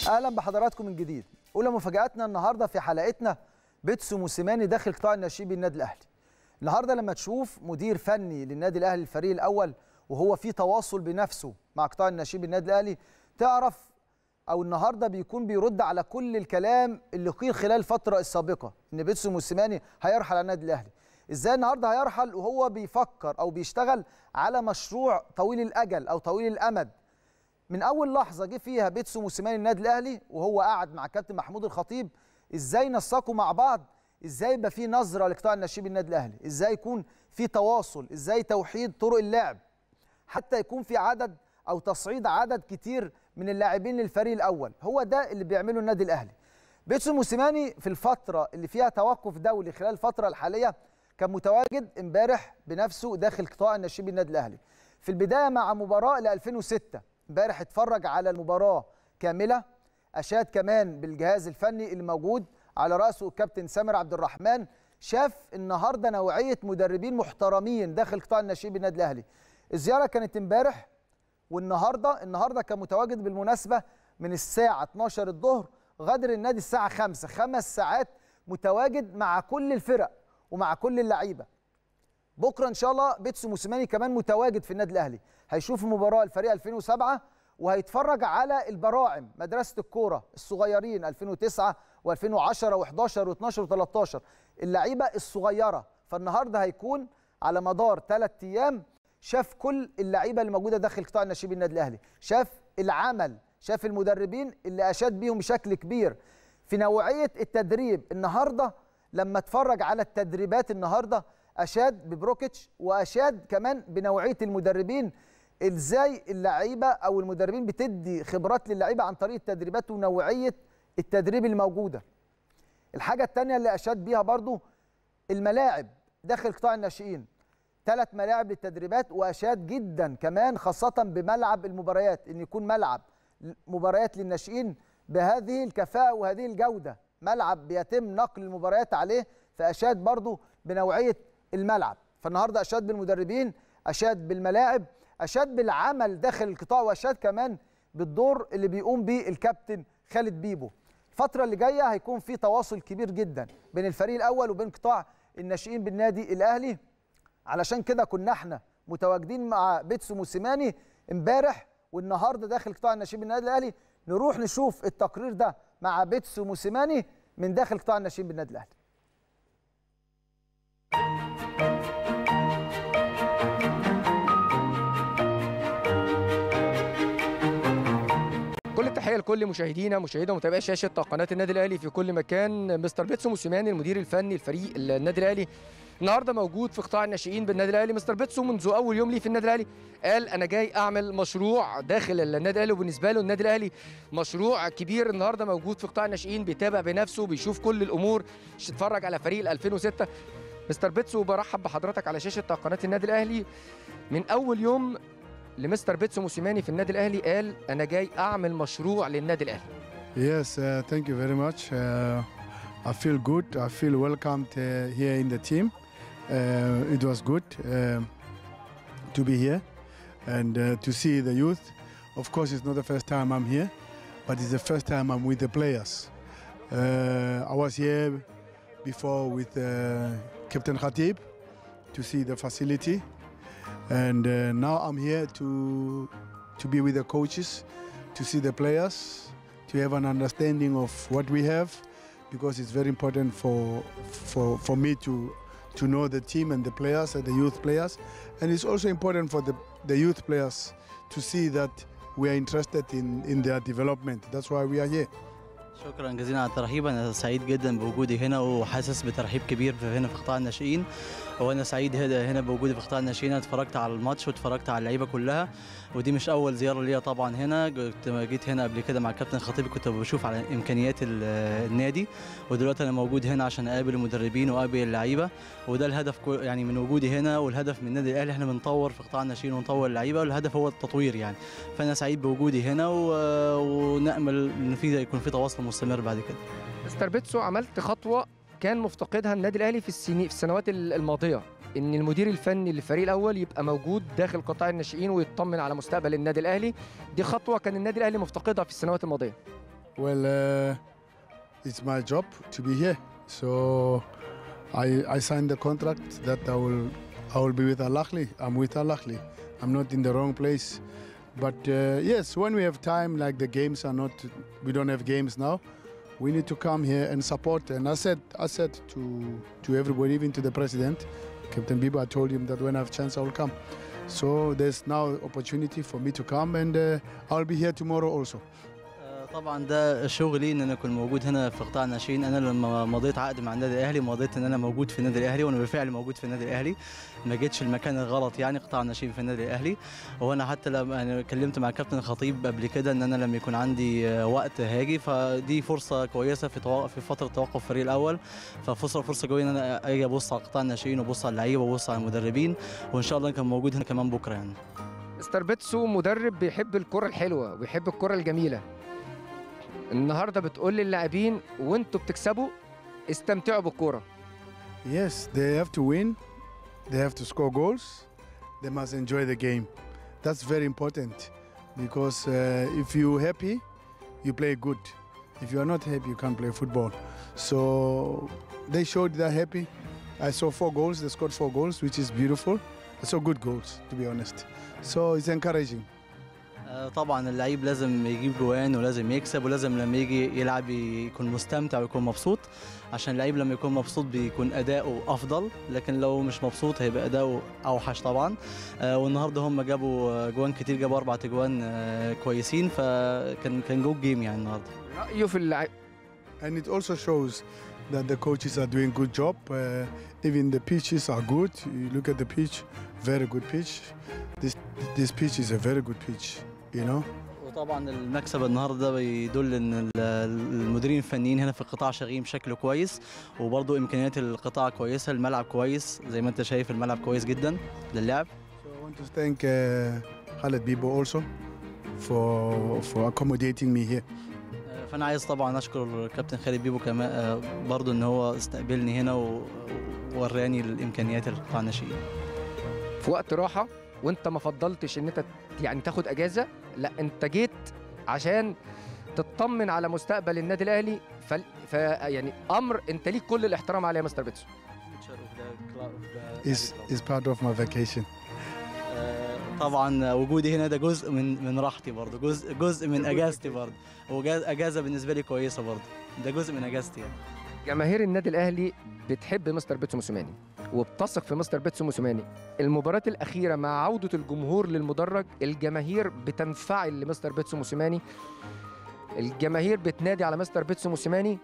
اهلا بحضراتكم من جديد اولى مفاجاتنا النهارده في حلقتنا بيتسو موسيماني داخل قطاع الناشئين بالنادي الاهلي النهارده لما تشوف مدير فني للنادي الاهلي الفريق الاول وهو في تواصل بنفسه مع قطاع الناشئين بالنادي الاهلي تعرف او النهارده بيكون بيرد على كل الكلام اللي قيل خلال الفتره السابقه ان بيتسو موسيماني هيرحل على النادي الاهلي ازاي النهارده هيرحل وهو بيفكر او بيشتغل على مشروع طويل الاجل او طويل الامد من اول لحظه جه فيها بيتسو موسيماني النادي الاهلي وهو قاعد مع كابتن محمود الخطيب ازاي نسقوا مع بعض ازاي يبقى في نظره لقطاع الناشئين النادي الاهلي ازاي يكون في تواصل ازاي توحيد طرق اللعب حتى يكون في عدد او تصعيد عدد كتير من اللاعبين للفريق الاول هو ده اللي بيعمله النادي الاهلي بيتسو موسيماني في الفتره اللي فيها توقف دولي خلال الفتره الحاليه كان متواجد امبارح بنفسه داخل قطاع الناشئين النادي الاهلي في البدايه مع مباراه ل 2006 امبارح اتفرج على المباراه كامله اشاد كمان بالجهاز الفني اللي موجود على راسه الكابتن سامر عبد الرحمن شاف النهارده نوعيه مدربين محترمين داخل قطاع الناشئين بالنادي الاهلي الزياره كانت امبارح والنهارده النهارده كان متواجد بالمناسبه من الساعه 12 الظهر غادر النادي الساعه 5 خمس ساعات متواجد مع كل الفرق ومع كل اللعيبه بكره ان شاء الله بيتسو موسيماني كمان متواجد في النادي الاهلي هيشوف مباراه الفريق 2007 وهيتفرج على البراعم مدرسه الكوره الصغيرين 2009 و2010 و11 و12 و13 اللعيبه الصغيره فالنهارده هيكون على مدار ثلاث ايام شاف كل اللعيبه اللي موجوده داخل قطاع الناشئين النادي الاهلي شاف العمل شاف المدربين اللي اشاد بيهم بشكل كبير في نوعيه التدريب النهارده لما اتفرج على التدريبات النهارده اشاد ببروكيتش واشاد كمان بنوعيه المدربين ازاي اللعيبه او المدربين بتدي خبرات للعيبه عن طريق التدريبات ونوعيه التدريب الموجوده الحاجه الثانيه اللي اشاد بيها برضو الملاعب داخل قطاع الناشئين ثلاث ملاعب للتدريبات واشاد جدا كمان خاصه بملعب المباريات ان يكون ملعب مباريات للناشئين بهذه الكفاءه وهذه الجوده ملعب بيتم نقل المباريات عليه فاشاد برضو بنوعيه الملعب فالنهارده اشاد بالمدربين اشاد بالملاعب اشاد بالعمل داخل القطاع واشاد كمان بالدور اللي بيقوم بيه الكابتن خالد بيبو الفتره اللي جايه هيكون في تواصل كبير جدا بين الفريق الاول وبين قطاع الناشئين بالنادي الاهلي علشان كده كنا احنا متواجدين مع بيتسو موسيماني امبارح والنهارده داخل قطاع الناشئين بالنادي الاهلي نروح نشوف التقرير ده مع بيتسو موسيماني من داخل قطاع الناشئين بالنادي الاهلي كل التحيه لكل مشاهدينا مشاهدة ومتابعي شاشه قناه النادي الاهلي في كل مكان مستر بيتسو موسيماني المدير الفني لفريق النادي الاهلي النهارده موجود في قطاع الناشئين بالنادي الاهلي مستر بيتسو منذ اول يوم ليه في النادي الاهلي قال انا جاي اعمل مشروع داخل النادي الاهلي وبالنسبه له النادي الاهلي مشروع كبير النهارده موجود في قطاع الناشئين بيتابع بنفسه بيشوف كل الامور اتفرج على فريق 2006 مستر بيتسو برحب بحضرتك على شاشه قناه النادي الاهلي من اول يوم لمستر بيتسو موسيماني في النادي الاهلي قال انا جاي اعمل مشروع للنادي الاهلي Yes, uh, thank you very much. Uh, I feel good. I feel welcomed uh, here in the team. Uh, it was good uh, to be here and uh, to see the youth. Of course, it's not the first time I'm here, but it's the first time I'm with the players. Uh, I was here before with uh, Captain Khatib to see the facility, and uh, now I'm here to to be with the coaches, to see the players, to have an understanding of what we have, because it's very important for for for me to to know the team and the players and the youth players, and it's also important for the the youth players to see that we are interested in in their development. That's why we are here. شكرا جزيلا على الترحيب انا سعيد جدا بوجودي هنا وحاسس بترحيب كبير في- هنا في قطاع الناشئين وانا سعيد هنا هنا بوجودي في قطاع الناشئين انا اتفرجت على الماتش واتفرجت على اللعيبه كلها ودي مش اول زياره ليا طبعا هنا كنت جيت هنا قبل كده مع الكابتن خطيب كنت بشوف على امكانيات ال- النادي ودلوقتي انا موجود هنا عشان اقابل المدربين واقابل اللعيبه وده الهدف كو- يعني من وجودي هنا والهدف من النادي الاهلي احنا بنطور في قطاع الناشئين ونطور اللعيبه والهدف هو التطوير يعني فانا سعيد بوجودي هنا و- ونامل ان في يكون في تواصل مستمر بعد كده مستر بيتسو عملت خطوه كان مفتقدها النادي الاهلي في السنين في السنوات ال- الماضيه ان المدير الفني للفريق الاول يبقى موجود داخل قطاع الناشئين ويطمن على مستقبل النادي الاهلي دي خطوه كان النادي الاهلي مفتقدها في السنوات الماضيه Well, uh, it's my job to be here. So I, I signed the contract that I will I will be with Al Ahly. I'm with Al Ahly. I'm not in the wrong place. But uh, yes, when we have time, like the games are not, we don't have games now. We need to come here and support. And I said, I said to to everybody, even to the president, Captain Bibo, I told him that when I have chance, I will come. So there's now opportunity for me to come, and uh, I'll be here tomorrow also. آه، طبعا ده شغلي ان انا اكون موجود هنا في قطاع الناشئين انا لما مضيت عقد مع النادي الاهلي مضيت ان انا موجود في النادي الاهلي وانا بالفعل موجود في النادي الاهلي ما جيتش المكان الغلط يعني قطاع الناشئين في النادي الاهلي وانا حتى لما انا اتكلمت مع كابتن الخطيب قبل كده ان انا لما يكون عندي آه، وقت هاجي فدي فرصه كويسه في تو... في فتره توقف الفريق الاول ففرصه فرصه قويه ان انا اجي ابص على قطاع الناشئين وابص على اللعيبه وابص على المدربين وان شاء الله كان موجود هنا كمان بكره يعني مستر بيتسو مدرب بيحب الكرة الحلوة ويحب الكرة الجميلة النهارده بتقول للاعبين وانتوا بتكسبوا استمتعوا بالكورة Yes, they have to win. They have to score goals. They must enjoy the game. That's very important because uh, if you're happy, you play good. If you are not happy, you can't play football. So they showed they're happy. I saw four goals. They scored four goals, which is beautiful. I saw good goals, to be honest. So it's encouraging. آه، طبعا اللعيب لازم يجيب جوان ولازم يكسب ولازم لما يجي يلعب يكون مستمتع ويكون مبسوط عشان اللعيب لما يكون مبسوط بيكون اداؤه افضل لكن لو مش مبسوط هيبقى اداؤه اوحش طبعا آه، والنهارده هم جابوا آه، جوان كتير جابوا اربع جوان آه، كويسين فكان كان جو جيم يعني النهارده رأيه في اللعب and it also shows that the coaches are doing good job. Uh, even the pitches are good. You look at the pitch, very good pitch. This this pitch is a very good pitch. You know. وطبعا المكسب النهارده ده بيدل ان ال- المديرين الفنيين هنا في القطاع شغالين بشكل كويس وبرضه امكانيات القطاع كويسه الملعب كويس زي ما انت شايف الملعب كويس جدا للعب So I want to thank uh, Khaled Bibo also for for accommodating me here. آه، فانا عايز طبعا اشكر الكابتن خالد بيبو كمان آه، برضه ان هو استقبلني هنا و- ووراني الامكانيات القطاع الناشئين في وقت راحة وانت ما فضلتش ان انت يعني تاخد اجازة لا انت جيت عشان تطمن على مستقبل النادي الاهلي ف... ف... يعني امر انت ليك كل الاحترام عليه يا مستر بيتسو Is is part of my vacation. آه، طبعا وجودي هنا ده جزء من من راحتي برضه جزء جزء من اجازتي برضه واجازه بالنسبه لي كويسه برضه ده جزء من اجازتي يعني جماهير النادي الاهلي بتحب مستر بيتسو موسيماني وبتثق في مستر بيتسو موسيماني المباراة الأخيرة مع عودة الجمهور للمدرج الجماهير بتنفعل لمستر بيتسو موسيماني الجماهير بتنادي على مستر بيتسو موسيماني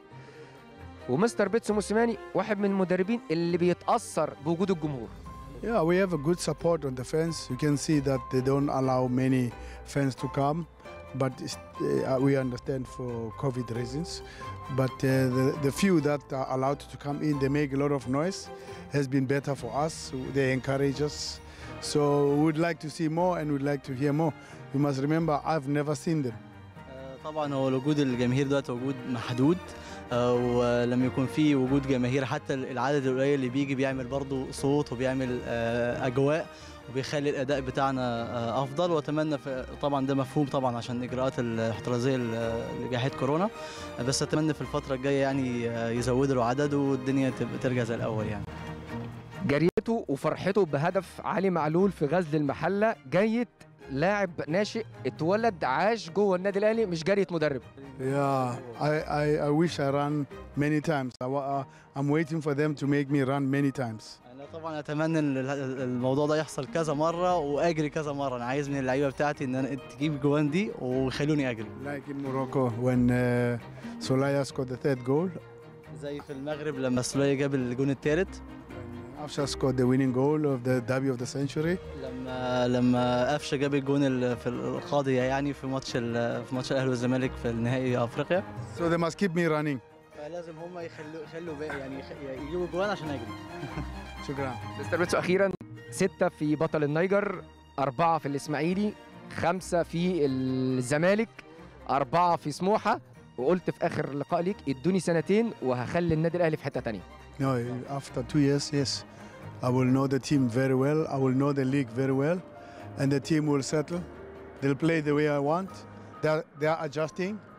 ومستر بيتسو موسيماني واحد من المدربين اللي بيتأثر بوجود الجمهور Yeah, we have a good support on the fans. You can see that they don't allow many fans to come, but it's, uh, we understand for COVID reasons. But uh, the, the few that are allowed to come in, they make a lot of noise. Has been better for us. They encourage us. So we would like to see more and we'd like to hear more. You must remember, I've never seen them. آه، طبعا هو وجود الجماهير دلوقتي وجود محدود آه، ولما يكون في وجود جماهير حتى العدد القليل اللي بيجي بيعمل برضه صوت وبيعمل آه، اجواء وبيخلي الاداء بتاعنا آه، افضل واتمنى في طبعا ده مفهوم طبعا عشان الاجراءات الاحترازيه ل- لجائحه كورونا آه، بس اتمنى في الفتره الجايه يعني آه، يزودوا العدد والدنيا تبقى ترجع زي الاول يعني جريته وفرحته بهدف علي معلول في غزل المحلة جيد لاعب ناشئ اتولد عاش جوه النادي الاهلي مش جرية مدرب Yeah, I, I, I wish I ran many times. I, wa- uh, I'm waiting for them to make me run many times. انا طبعا اتمنى ان ال- ال- الموضوع ده يحصل كذا مره واجري كذا مره انا عايز من اللعيبه بتاعتي ان انا تجيب جوان دي ويخلوني اجري Like in Morocco when uh, Solaya scored the third goal, زي في المغرب لما سلوية جاب الجون الثالث when Afsha scored the winning goal of the derby of the century. لما لما قفشه جاب الجون ال- في القاضيه يعني في ماتش ال- في ماتش الاهلي والزمالك في النهائي افريقيا So they must keep me running. فلازم هم يخلوا يخلوا بقى يعني يخ- يجيبوا جوان عشان اجري شكرا. مستر بيتسو اخيرا ستة في بطل النيجر أربعة في الإسماعيلي خمسة في الزمالك أربعة في سموحة وقلت في آخر لقاء ليك ادوني سنتين وهخلي النادي الأهلي في حتة تانية No, after two years, yes, I will know the team very well. I will know the league very well, and the team will settle. They'll play the way I want. They are, they are adjusting.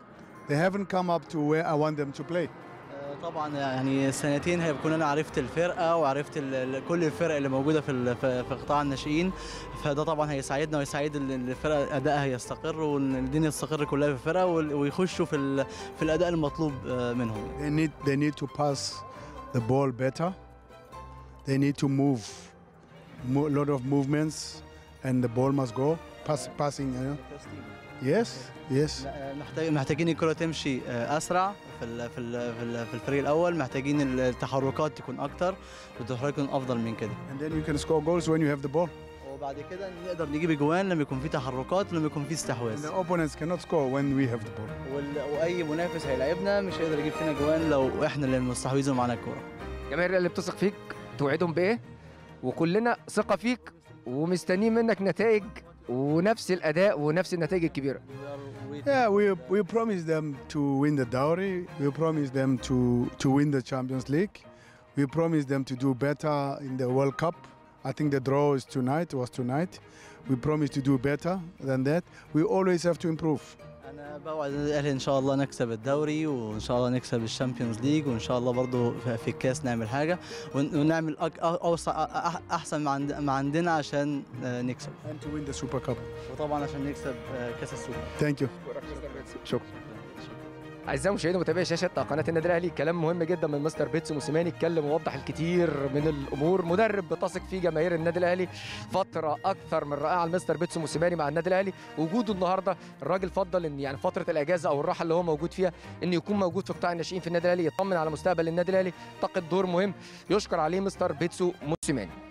they haven't come up to where I want them to play. آه، طبعا يعني سنتين هيكون انا عرفت الفرقه وعرفت ال- ال- كل الفرق اللي موجوده في ال- في في قطاع الناشئين فده طبعا هيساعدنا ويساعد ال- الفرقه ادائها يستقر وان الدنيا تستقر كلها في الفرقه وال- ويخشوا في ال- في الاداء المطلوب آه، منهم They need they need to pass the ball better. They need to move, a lot of movements, and the ball must go. Pass, passing. You know? Yes, yes. لا، محتاج محتاجين الكره تمشي آه، اسرع في ال- في ال- في ال- في الفريق الاول محتاجين التحركات تكون اكتر والتحرك يكون افضل من كده And then you can score goals when you have the ball. وبعد كده نقدر نجيب اجوان لما يكون في تحركات ولما يكون في And استحواذ the opponents cannot score when we have the ball. وال- واي منافس هيلاعبنا مش هيقدر يجيب فينا جوان لو احنا اللي مستحوذين معانا الكوره الجماهير اللي بتثق فيك توعدهم بايه وكلنا ثقه فيك ومستنيين منك نتائج ونفس الاداء ونفس النتائج الكبيره Yeah, we we promised them to win the dowry. We promised them to to win the Champions League. We promised them to do better in the World Cup. I think the draw is tonight. Was tonight. We promised to do better than that. We always have to improve. انا بوعد الاهلي ان شاء الله نكسب الدوري وان شاء الله نكسب الشامبيونز ليج وان شاء الله برضو في في الكاس نعمل حاجه ون- ونعمل أك- اوسع أح- احسن ما عند- ما عندنا عشان آه، نكسب And to win the Super Cup. وطبعا عشان نكسب آه، كاس السوبر Thank you. شكرا اعزائي المشاهدين ومتابعي شاشه قناه النادي الاهلي كلام مهم جدا من مستر بيتسو موسيماني اتكلم ووضح الكثير من الامور مدرب بتثق فيه جماهير النادي الاهلي فتره اكثر من رائعه لمستر بيتسو موسيماني مع النادي الاهلي وجوده النهارده الراجل فضل ان يعني فتره الاجازه او الراحه اللي هو موجود فيها انه يكون موجود في قطاع الناشئين في النادي الاهلي يطمن على مستقبل النادي الاهلي اعتقد دور مهم يشكر عليه مستر بيتسو موسيماني